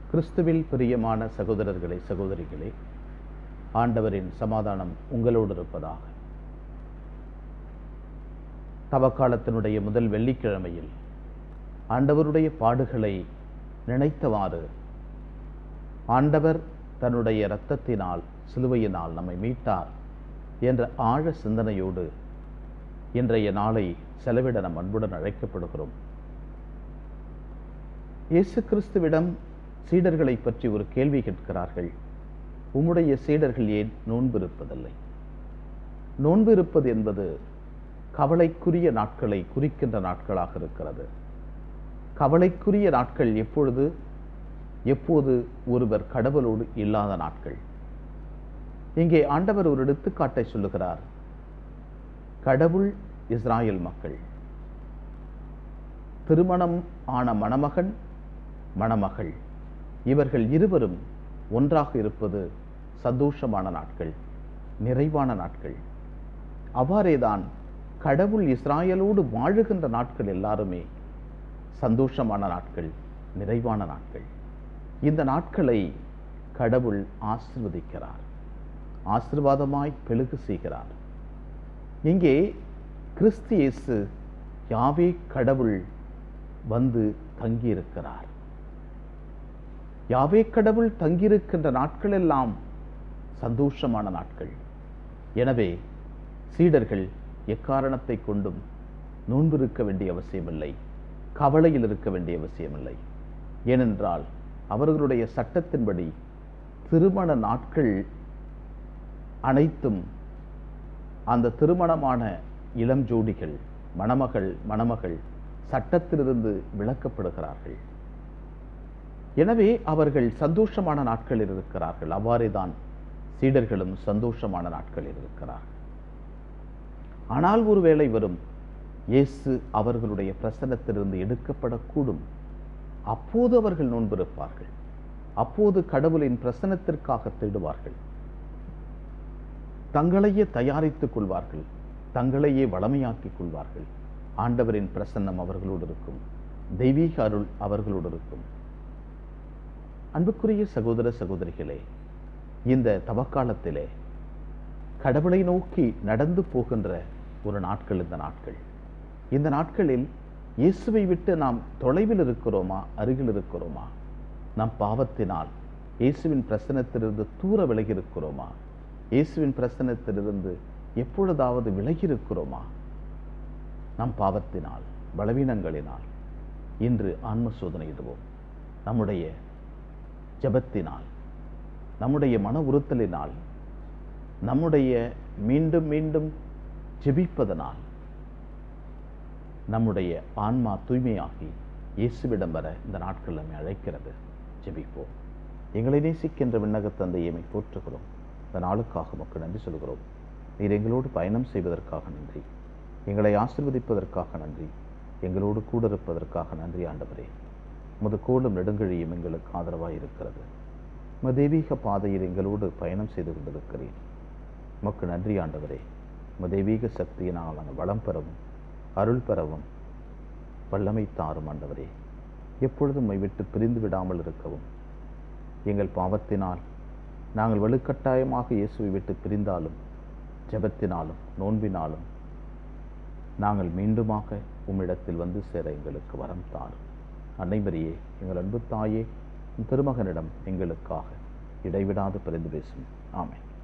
கிறிஸ்துவில் பிரியமான சகோதரர்களே சகோதரிகளே ஆண்டவரின் சமாதானம் உங்களோடு இருப்பதாக தவக்காலத்தினுடைய முதல் வெள்ளிக்கிழமையில் ஆண்டவருடைய பாடுகளை நினைத்தவாறு ஆண்டவர் தன்னுடைய இரத்தத்தினால் சிலுவையினால் நம்மை மீட்டார் என்ற ஆழ சிந்தனையோடு இன்றைய நாளை செலவிட நம் அன்புடன் அழைக்கப்படுகிறோம் இயேசு கிறிஸ்துவிடம் சீடர்களை பற்றி ஒரு கேள்வி கேட்கிறார்கள் உம்முடைய சீடர்கள் ஏன் நோன்பு இருப்பதில்லை நோன்பு இருப்பது என்பது கவலைக்குரிய நாட்களை குறிக்கின்ற நாட்களாக இருக்கிறது கவலைக்குரிய நாட்கள் எப்பொழுது எப்போது ஒருவர் கடவுளோடு இல்லாத நாட்கள் இங்கே ஆண்டவர் ஒரு எடுத்துக்காட்டை சொல்லுகிறார் கடவுள் இஸ்ராயல் மக்கள் திருமணம் ஆன மணமகன் மணமகள் இவர்கள் இருவரும் ஒன்றாக இருப்பது சந்தோஷமான நாட்கள் நிறைவான நாட்கள் அவ்வாறேதான் கடவுள் இஸ்ராயலோடு வாழுகின்ற நாட்கள் எல்லாருமே சந்தோஷமான நாட்கள் நிறைவான நாட்கள் இந்த நாட்களை கடவுள் ஆசிர்வதிக்கிறார் ஆசிர்வாதமாய் பெழுகு செய்கிறார் இங்கே கிறிஸ்து இயேசு யாவே கடவுள் வந்து தங்கியிருக்கிறார் யாவே கடவுள் தங்கியிருக்கின்ற நாட்கள் எல்லாம் சந்தோஷமான நாட்கள் எனவே சீடர்கள் எக்காரணத்தை கொண்டும் நோன்பு இருக்க வேண்டிய அவசியமில்லை கவலையில் இருக்க வேண்டிய அவசியமில்லை ஏனென்றால் அவர்களுடைய சட்டத்தின்படி திருமண நாட்கள் அனைத்தும் அந்த திருமணமான இளம் ஜோடிகள் மணமகள் மணமகள் சட்டத்திலிருந்து விளக்கப்படுகிறார்கள் எனவே அவர்கள் சந்தோஷமான நாட்களில் இருக்கிறார்கள் அவ்வாறே தான் சீடர்களும் சந்தோஷமான நாட்களில் இருக்கிறார்கள் ஆனால் ஒருவேளை வரும் இயேசு அவர்களுடைய பிரசனத்திலிருந்து எடுக்கப்படக்கூடும் அப்போது அவர்கள் நோன்பிருப்பார்கள் அப்போது கடவுளின் பிரசனத்திற்காக தேடுவார்கள் தங்களையே தயாரித்துக் கொள்வார்கள் தங்களையே வளமையாக்கிக் கொள்வார்கள் ஆண்டவரின் பிரசன்னம் அவர்களோடு இருக்கும் தெய்வீக அருள் அவர்களோடு இருக்கும் அன்புக்குரிய சகோதர சகோதரிகளே இந்த தவக்காலத்திலே கடவுளை நோக்கி நடந்து போகின்ற ஒரு நாட்கள் இந்த நாட்கள் இந்த நாட்களில் இயேசுவை விட்டு நாம் தொலைவில் இருக்கிறோமா அருகில் இருக்கிறோமா நம் பாவத்தினால் இயேசுவின் பிரசனத்திலிருந்து தூர விலகி இருக்கிறோமா இயேசுவின் பிரசனத்திலிருந்து எப்பொழுதாவது விலகி இருக்கிறோமா நம் பாவத்தினால் பலவீனங்களினால் இன்று ஆன்ம சோதனையிடுவோம் நம்முடைய ஜபத்தினால் நம்முடைய மன உறுத்தலினால் நம்முடைய மீண்டும் மீண்டும் ஜெபிப்பதனால் நம்முடைய ஆன்மா தூய்மையாகி இயேசுவிடம் வர இந்த நாட்கள் நம்மை அழைக்கிறது ஜெபிப்போம் எங்களை நேசிக்கின்ற விண்ணக தந்தையை போற்றுகிறோம் இந்த நாளுக்காக மக்கள் நன்றி சொல்கிறோம் நீர் எங்களோடு பயணம் செய்வதற்காக நன்றி எங்களை ஆசிர்வதிப்பதற்காக நன்றி எங்களோடு கூட இருப்பதற்காக நன்றி ஆண்டவரே முது கோடும் நெடுங்கழியும் எங்களுக்கு ஆதரவாக இருக்கிறது உம தெய்வீக பாதையில் எங்களோடு பயணம் செய்து கொண்டிருக்கிறேன் உமக்கு நன்றி ஆண்டவரே உம தெய்வீக சக்தியினால் நாங்கள் வளம் பெறவும் அருள் பெறவும் வல்லமை தாரும் ஆண்டவரே எப்பொழுதும் உம்மை விட்டு பிரிந்து விடாமல் இருக்கவும் எங்கள் பாவத்தினால் நாங்கள் வலுக்கட்டாயமாக இயேசுவை விட்டு பிரிந்தாலும் ஜெபத்தினாலும் நோன்பினாலும் நாங்கள் மீண்டுமாக உம்மிடத்தில் வந்து சேர எங்களுக்கு வரம் தாரும் அன்னைமரியே எங்கள் அன்பு தாயே உம் திருமகனிடம் எங்களுக்காக இடைவிடாது பரிந்து பேசும் ஆமென்